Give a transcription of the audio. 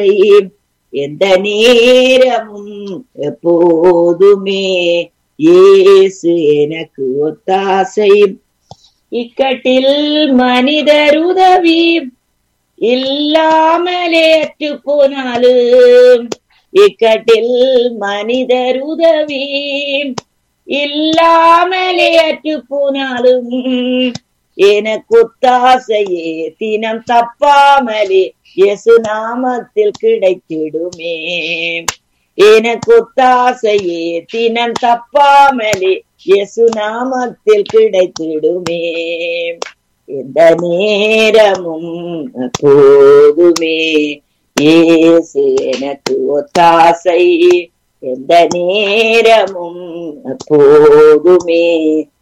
எந்த நேரமும் எப்போதுமே இயேசு எனக்கு ஒத்தாசை இக்கட்டில் மனிதர் உதவி இல்லாமலே அற்று போனாலும் இக்கட்டில் மனிதர் உதவி இல்லாமலே அற்று போனாலும் எனக்கு ஒத்தாசையே தினம் தப்பாமலே இயேசு நாமத்தில் கிடைத்திடுமே எனக்கு ஒத்தாசையே தினம் தப்பாமலே இயேசு நாமத்தில் கிடைத்திடுமே எந்த நேரமும் போதுமே இயேசு எனக்கு ஒத்தாசை எந்த நேரமும் போதுமே